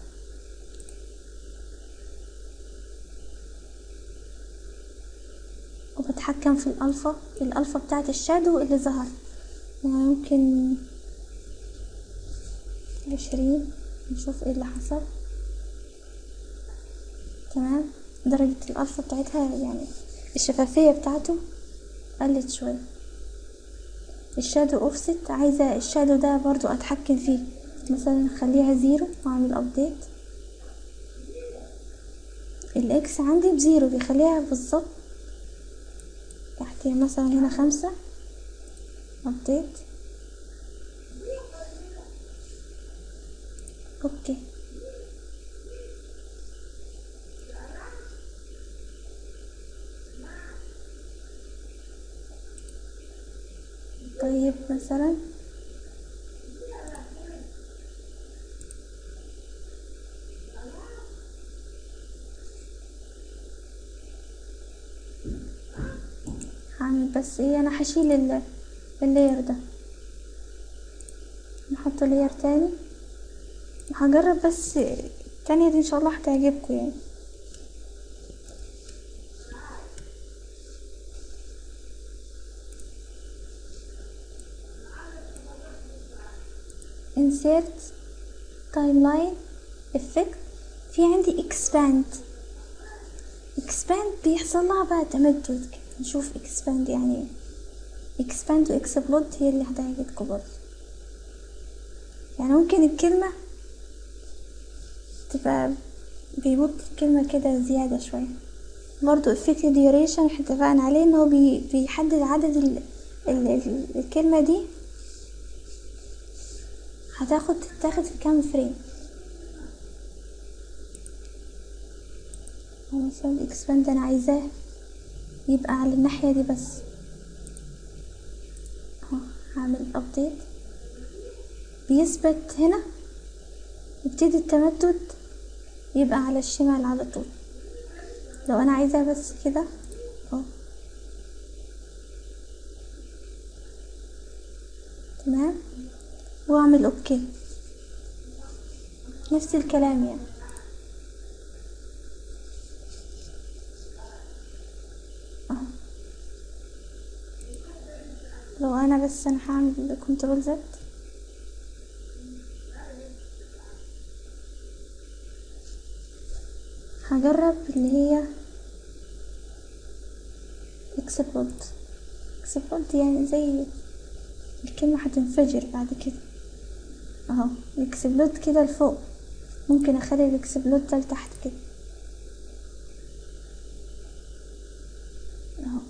وبتحكم في الالفا الالفا بتاعت الشادو اللي ظهر يعني ممكن عشرين نشوف ايه اللي حصل تمام درجة الالفا بتاعتها يعني الشفافية بتاعته قلت شوية الشادو اوفست عايزة الشادو ده برضو اتحكم فيه مثلا اخليها زيرو واعمل ابديت الاكس عندي بزيرو بيخليها بالظبط تحت مثلا هنا خمسة ابديت اوكي طيب مثلا هعمل بس ايه انا هشيل ال- اللاير ده نحط لاير تاني وهجرب بس التانية دي ان شاء الله هتعجبكم يعني insert timeline effect في عندي expand expand بيحصل لها بقى تمدد كده نشوف expand يعني ايه expand و explode هي اللي هتعجبكم برضه يعني ممكن الكلمة تبقى بيمط الكلمة كده زيادة شوية برضو effect duration احنا اتفقنا عليه ان هو بي بيحدد عدد ال ال ال الكلمة دي هتاخد تاخد في كام فريم هو مثلا الاكسباند انا عايزاه يبقى على الناحية دي بس اهو هعمل ابديت بيثبت هنا يبتدي التمدد يبقى على الشمال على طول لو انا عايزاه بس كده اهو تمام واعمل اوكي نفس الكلام يعني أهو. لو انا بس انا هعمل كنترول زد هجرب اللي هي اكسبلود اكسبلود يعني زي الكلمة هتنفجر بعد كده اهو الاكسبلود كده لفوق ممكن اخلي الاكسبلود ده لتحت كده اهو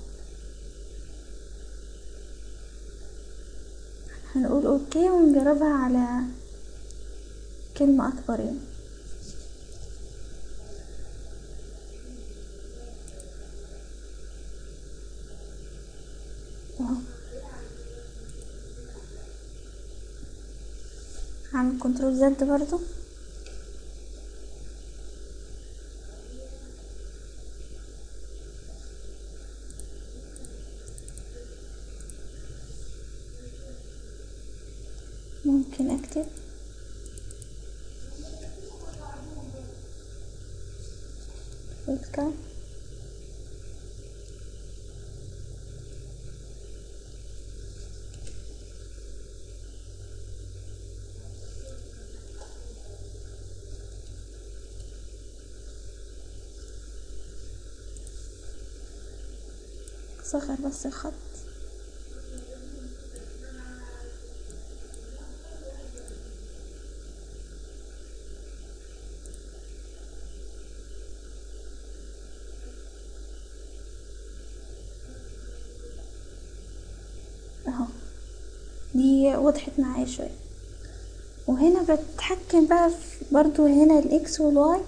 هنقول اوكي ونجربها على كلمة اكبر يعني اهو هعمل كنترول زد برضو ممكن اكتب welcome صغر بس الخط اهو دي وضحت معايا شوية وهنا بتحكم بقى في برضو هنا الاكس والواي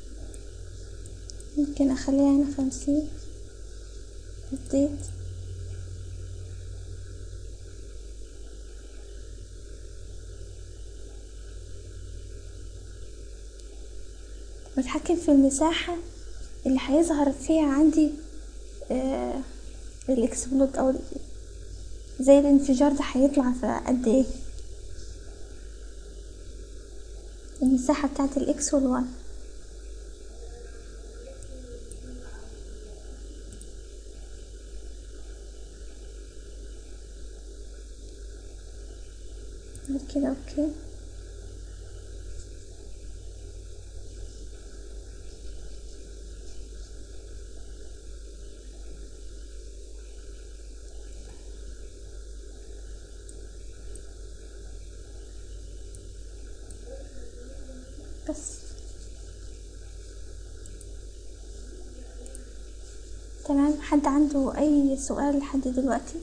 ممكن اخليها هنا خمسين ابديت بتحكم في المساحة اللي هيظهر فيها عندي آه الاكسبلود او زي الانفجار ده هيطلع في قد ايه المساحة بتاعت الاكس والواي كده اوكي بس تمام حد عنده اي سؤال لحد دلوقتي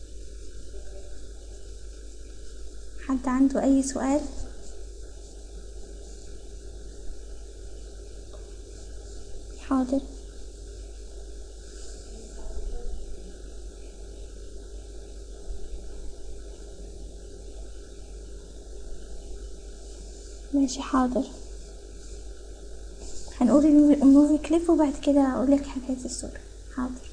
حد عنده اي سؤال حاضر ماشي حاضر هنقول الموفي الموفي كليب وبعد كده اقول لك حكايه الصوره حاضر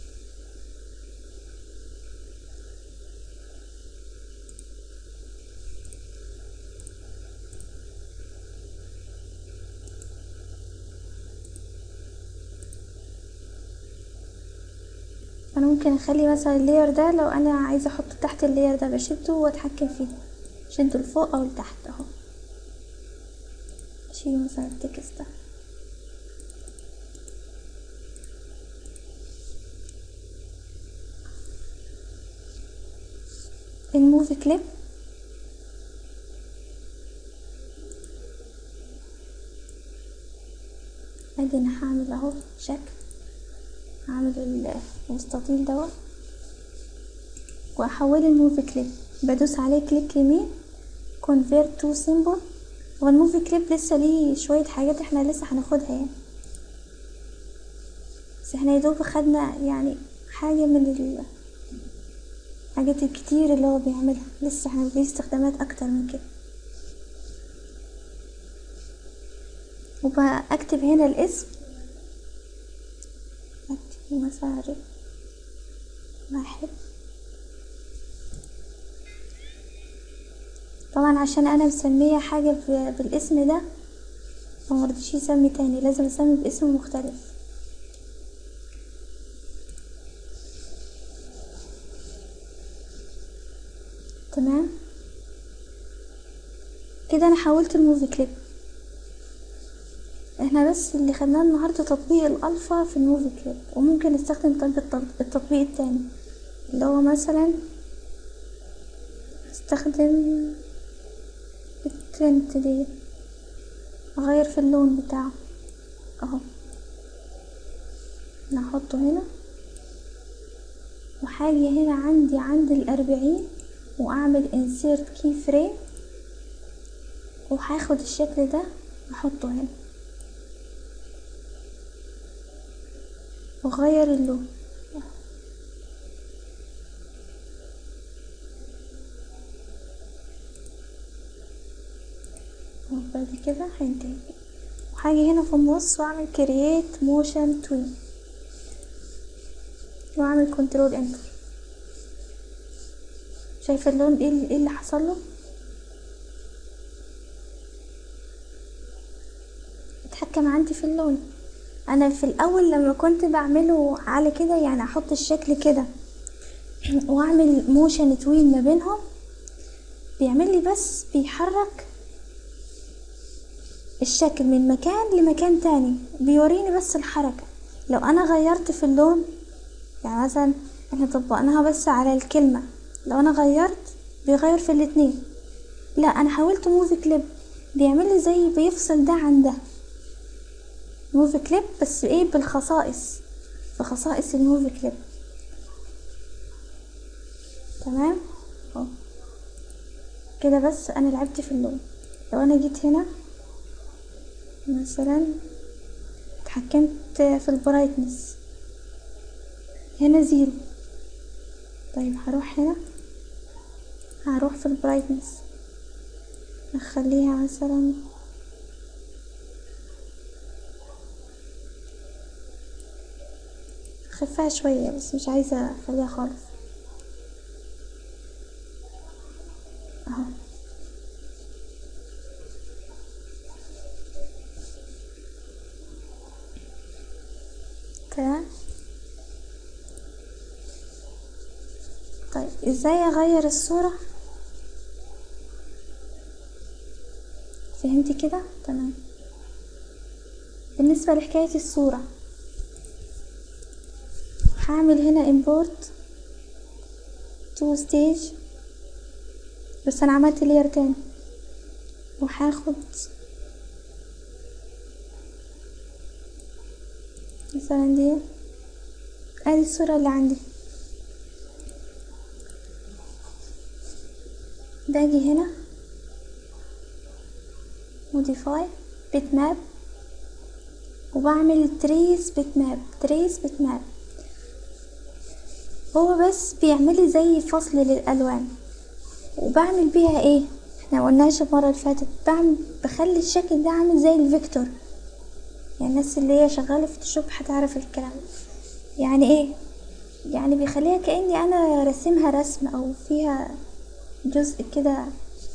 انا ممكن اخلي مثلا اللاير ده لو انا عايزه احطه تحت اللاير ده بشده واتحكم فيه شده لفوق او لتحت اهو اشيل مثلا التكست ده الموفي كليب ادي انا هعمل اهو شكل هعمل المستطيل دوت واحوله الموفي كليب بدوس عليه كليك يمين convert to symbol هو الموفي كليب لسه ليه شوية حاجات احنا لسه هناخدها يعني بس احنا يدوب خدنا يعني حاجة من الحاجات الكتير اللي هو بيعملها لسه احنا ليه استخدامات اكتر من كده وبكتب هنا الاسم اكتب مساري واحد طبعا عشان انا مسمية حاجة بالاسم ده فمرضيش يسمي تاني لازم اسمي باسم مختلف تمام كده انا حولت الموفي كليب احنا احنا بس اللي خدناه النهاردة تطبيق الألفا في الموفي كليب وممكن نستخدم طب التط- التطبيق التاني اللي هو مثلا استخدم الترنت دي اغير في اللون بتاعه اهو انا هحطه هنا وحاجة هنا عندي عند الأربعين وأعمل insert key frame وهاخد الشكل ده أحطه هنا وأغير اللون وبعد كده هينتهي وهاجي هنا في النص وأعمل create motion tween وأعمل كنترول انتر شايفة اللون ايه اللي, إيه اللي حصل له اتحكم عندي في اللون انا في الاول لما كنت بعمله على كده يعني احط الشكل كده واعمل موشن توين ما بينهم بيعمل لي بس بيحرك الشكل من مكان لمكان تاني بيوريني بس الحركة لو انا غيرت في اللون يعني مثلا احنا طبقناها بس على الكلمة لو انا غيرت بيغير في الاتنين لا انا حاولت موفي كليب بيعمل لي زي بيفصل ده عن ده موفي كليب بس ايه بالخصائص بخصائص الموفي كليب تمام اهو كده بس انا لعبت في اللون لو انا جيت هنا مثلا اتحكمت في البرايتنس هنا زيرو طيب هروح هنا هروح في البرايتنس اخليها مثلا خفها شوية بس مش عايزة اخليها خالص اهو تمام طيب ازاي اغير الصورة فهمتي كده تمام بالنسبة لحكاية الصورة هعمل هنا import to stage بس انا عملت layer تاني وهاخد مثلا دي ادي الصورة اللي عندي باجي هنا modify bitmap وبعمل trace bitmap trace bitmap هو بس بيعملي زي فصل للألوان وبعمل بيها ايه احنا قلناش المرة اللي فاتت بعمل بخلي الشكل ده عامل زي الفيكتور يعني الناس اللي هي شغالة في فوتوشوب هتعرف الكلام يعني ايه يعني بيخليها كأني انا رسمها رسم او فيها جزء كده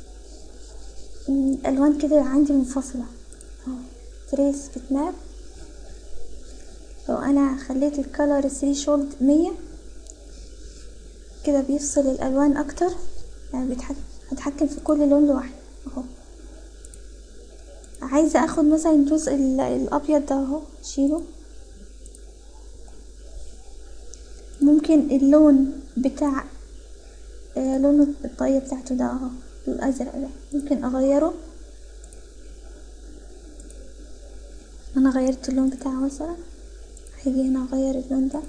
الوان كده عندي منفصلة اهو تريس بتماب لو انا خليت الكالر ثريشولد مية كده بيفصل الالوان اكتر يعني بيتحكم هتحكم في كل لون لوحده اهو عايزة اخد مثلا الجزء الابيض ده اهو اشيله ممكن اللون بتاع آه لون الطاقية بتاعته ده اهو الازرق ده ممكن اغيره انا غيرت اللون بتاعه مثلا هيجي هنا اغير اللون ده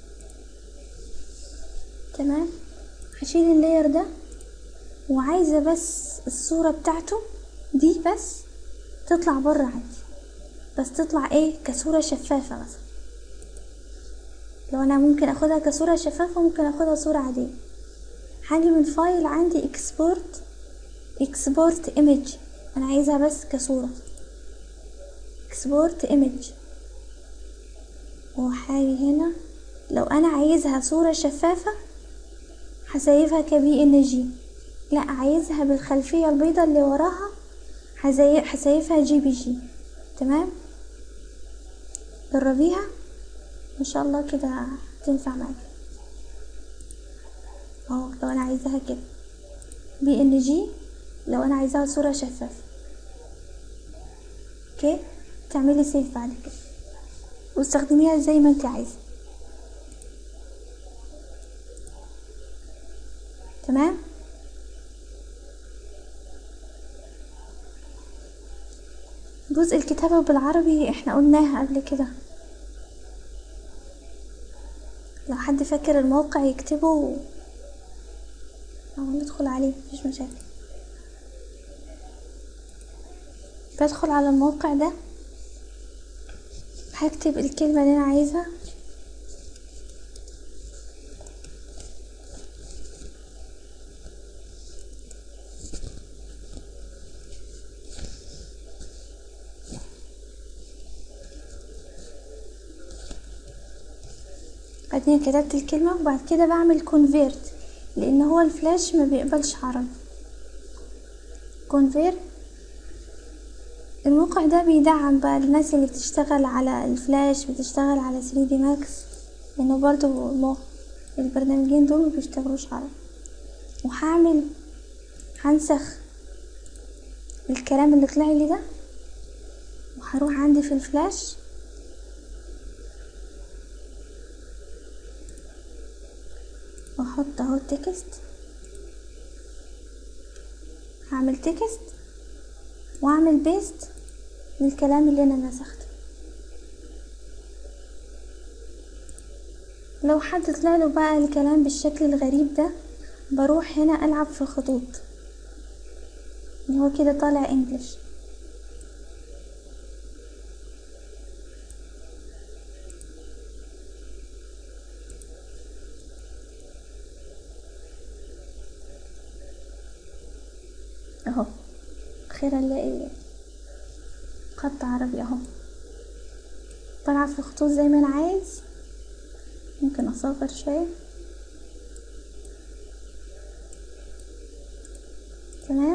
تمام هشيل اللاير ده وعايزة بس الصورة بتاعته دي بس تطلع برا عادي بس تطلع ايه كصورة شفافة مثلا لو انا ممكن اخدها كصورة شفافة ممكن اخدها صورة عادية هاجي من فايل عندي اكسبورت اكسبورت ايمج انا عايزها بس كصورة اكسبورت ايمج وهاجي هنا لو انا عايزها صورة شفافة هسيبها كبي ان جي لا عايزها بالخلفية البيضة اللي وراها هسيبها جي بي جي تمام جربيها ان شاء الله كده تنفع معاكي اهو لو انا عايزاها كده بي ان جي لو انا عايزاها صورة شفافة اوكي تعملي سيف بعد كده واستخدميها زي ما انت عايزه تمام جزء الكتابة بالعربي احنا قلناها قبل كده لو حد فاكر الموقع يكتبه او ندخل عليه مفيش مشاكل بدخل على الموقع ده هكتب الكلمة اللي انا عايزها بعدين كتبت الكلمة وبعد كده بعمل كونفيرت لان هو الفلاش ما بيقبلش عربي كونفيرت الموقع ده بيدعم بقى الناس اللي بتشتغل على الفلاش بتشتغل على 3 دي ماكس لانه برضو المو... البرنامجين دول مبيشتغلوش عربي وهعمل هنسخ الكلام اللي طلع لي ده وهروح عندي في الفلاش واحط اهو التكست هعمل تكست واعمل بيست للكلام اللي انا نسخته لو حد طلع له بقى الكلام بالشكل الغريب ده بروح هنا العب في الخطوط هو كده طالع انجلش اهو اخيرا الاقي خط عربي اهو بلعب في الخطوط زي ما انا عايز ممكن اصغر شوية تمام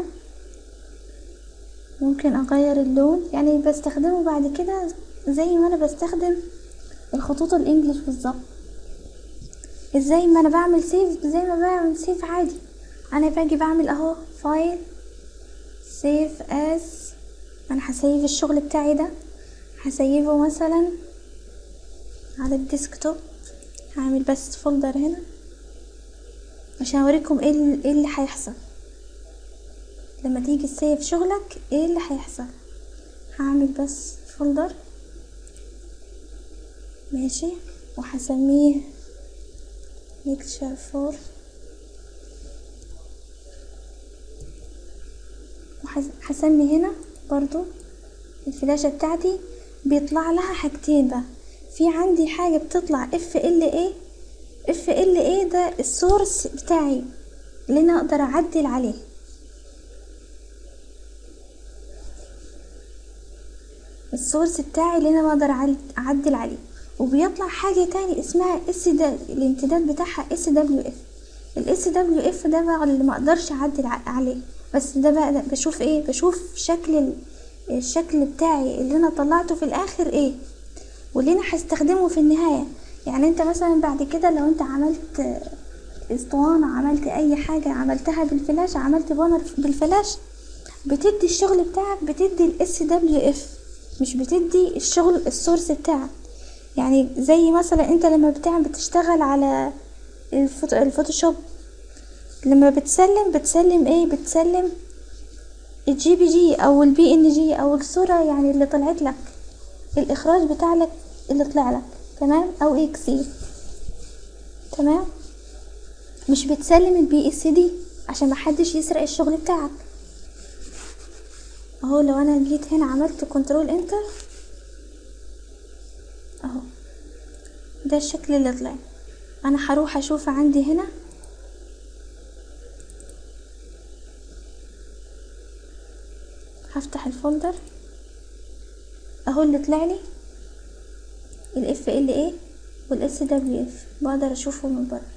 ممكن اغير اللون يعني بستخدمه بعد كده زي ما انا بستخدم الخطوط الانجليش بالظبط ازاي ما انا بعمل سيف زي ما بعمل سيف عادي انا باجي بعمل اهو فايل سيف اس انا هسيف الشغل بتاعي ده هسيفه مثلا على الديسكتوب هعمل بس فولدر هنا عشان اوريكم ايه ال- إيه اللي هيحصل لما تيجي تسيف شغلك ايه اللي هيحصل هعمل بس فولدر ماشي وهسميه lecture فور وهسمي هنا برضو الفلاشة بتاعتي بيطلع لها حاجتين بقى في عندي حاجة بتطلع اف ال ايه اف ال ايه ده السورس بتاعي اللي انا اقدر اعدل عليه السورس بتاعي اللي انا بقدر أعد- اعدل عليه وبيطلع حاجة تاني اسمها اس ده الامتداد بتاعها اس دبليو اف الاس دبليو اف ده بقى اللي ما اقدرش اعدل ع- عليه بس ده بقى ده بشوف ايه بشوف شكل ال- الشكل بتاعي اللي انا طلعته في الاخر ايه واللي انا هستخدمه في النهاية يعني انت مثلا بعد كده لو انت عملت آه، اسطوانة عملت اي حاجة عملتها بالفلاش عملت بانر بالفلاش بتدي الشغل بتاعك بتدي الاس دبليو اف مش بتدي الشغل السورس بتاعك يعني زي مثلا انت لما بتعمل بتشتغل على الفوت- الفوتوشوب لما بتسلم بتسلم ايه بتسلم الجي بي جي او البي ان جي او الصورة يعني اللي طلعت لك الاخراج بتاع لك اللي طلع لك تمام او اكسي تمام مش بتسلم البي اس دي عشان محدش يسرق الشغل بتاعك اهو لو انا جيت هنا عملت كنترول انتر اهو ده الشكل اللي طلع انا هروح اشوف عندي هنا هفتح الفولدر اهو اللي طلع لي الاف ال ايه والاس دبليو اف بقدر اشوفه من بره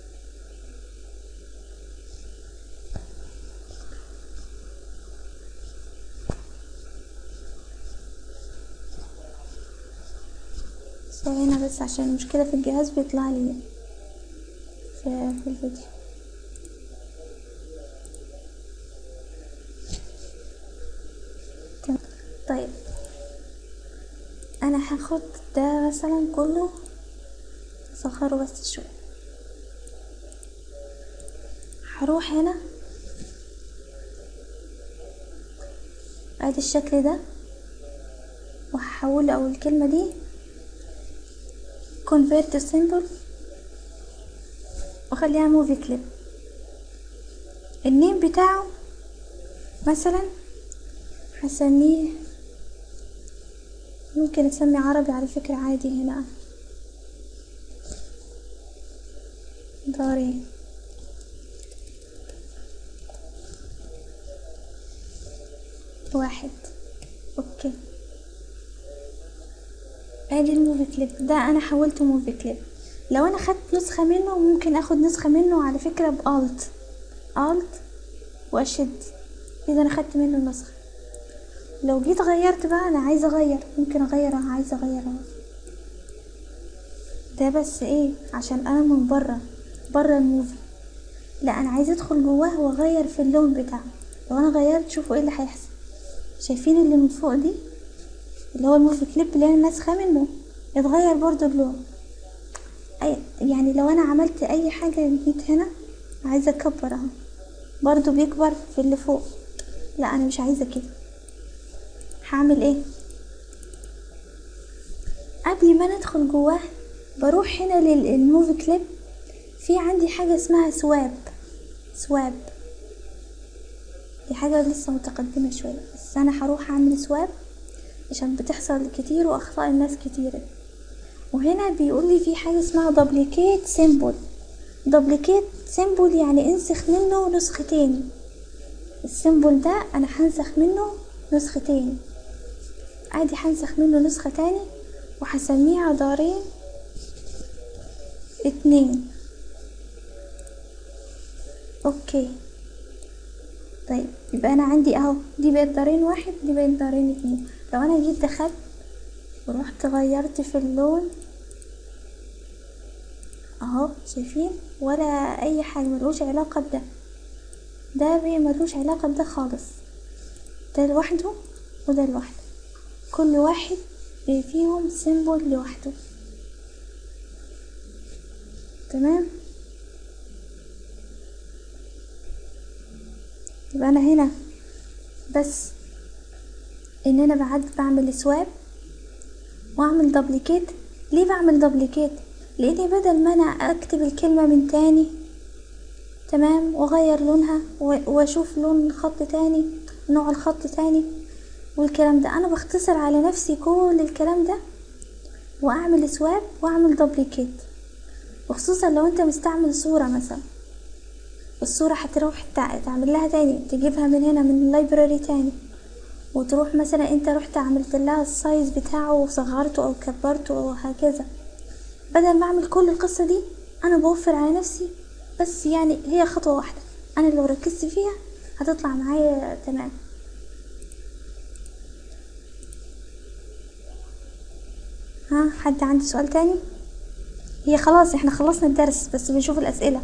ثواني بس عشان المشكلة في الجهاز بيطلع لي في, في الفيديو تمام. طيب هاخد ده مثلا كله صغره بس شوية هروح هنا ادي الشكل ده وهحوله او الكلمة دي convert to symbol واخليها موفي كليب النيم بتاعه مثلا هسميه ممكن اسمي عربي على فكرة عادي هنا داري واحد اوكي ادي الموفي كليب ده انا حولته موفي كليب لو انا خدت نسخة منه ممكن اخد نسخة منه على فكرة بالت الت واشد اذا انا خدت منه نسخة لو جيت غيرت بقى انا عايزة اغير ممكن اغير اهو عايزة اغير اهو ده بس ايه عشان انا من برا برا الموفي لا انا عايزة ادخل جواه واغير في اللون بتاعه لو انا غيرت شوفوا ايه اللي هيحصل شايفين اللي من فوق دي اللي هو الموفي كليب اللي انا ناسخة منه يتغير برضو اللون أي يعني لو انا عملت اي حاجة جيت هنا عايزة اكبر اهو برضو بيكبر في اللي فوق لا انا مش عايزة كده هعمل ايه قبل ما ندخل جواه بروح هنا للموفي كليب في عندي حاجة اسمها سواب سواب دي حاجة لسه متقدمة شوية بس انا هروح اعمل سواب عشان بتحصل كتير واخطاء الناس كتيرة وهنا بيقول لي في حاجة اسمها دبليكيت سيمبل دبليكيت سيمبل يعني انسخ منه نسختين السيمبل ده انا هنسخ منه نسختين عادي هنسخ منه نسخة تاني وهسميها دارين اتنين اوكي طيب يبقى انا عندي اهو دي بقت دارين واحد دي بقت دارين اتنين لو انا جيت دخلت ورحت غيرت في اللون اهو شايفين ولا اي حاجة ملوش علاقة بده ده بي ملوش علاقة بده خالص ده لوحده وده لوحده كل واحد فيهم سيمبل لوحده تمام يبقى انا هنا بس ان انا بعد بعمل سواب واعمل دبليكيت ليه بعمل دبليكيت لاني بدل ما انا اكتب الكلمة من تاني تمام واغير لونها واشوف لون خط تاني نوع الخط تاني والكلام ده انا بختصر على نفسي كل الكلام ده واعمل سواب واعمل دبليكيت وخصوصا لو انت مستعمل صورة مثلا الصورة هتروح تعمل لها تاني تجيبها من هنا من اللايبراري تاني وتروح مثلا انت رحت عملت لها السايز بتاعه وصغرته او كبرته او هكذا بدل ما اعمل كل القصة دي انا بوفر على نفسي بس يعني هي خطوة واحدة انا لو ركزت فيها هتطلع معايا تمام ها حد عنده سؤال تاني هي خلاص احنا خلصنا الدرس بس بنشوف الاسئله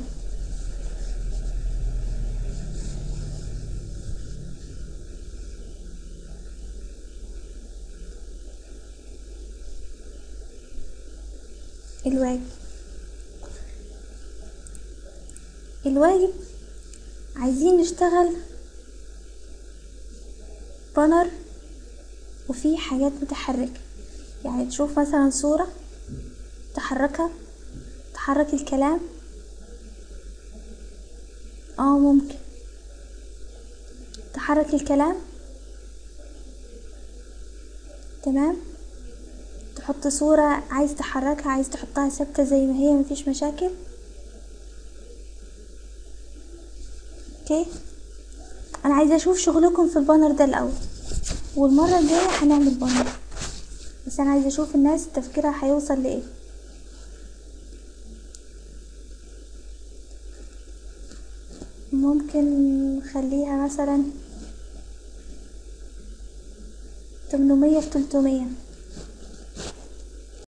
الواجب الواجب عايزين نشتغل بانر وفي حاجات متحركة يعني تشوف مثلا صورة تحركها تحرك الكلام اه ممكن تحرك الكلام تمام تحط صورة عايز تحركها عايز تحطها ثابتة زي ما هي مفيش مشاكل اوكي انا عايزة اشوف شغلكم في البانر ده الاول والمرة الجاية هنعمل بانر بس انا عايزة اشوف الناس تفكيرها هيوصل لايه ممكن نخليها مثلا تمنمية في تلتمية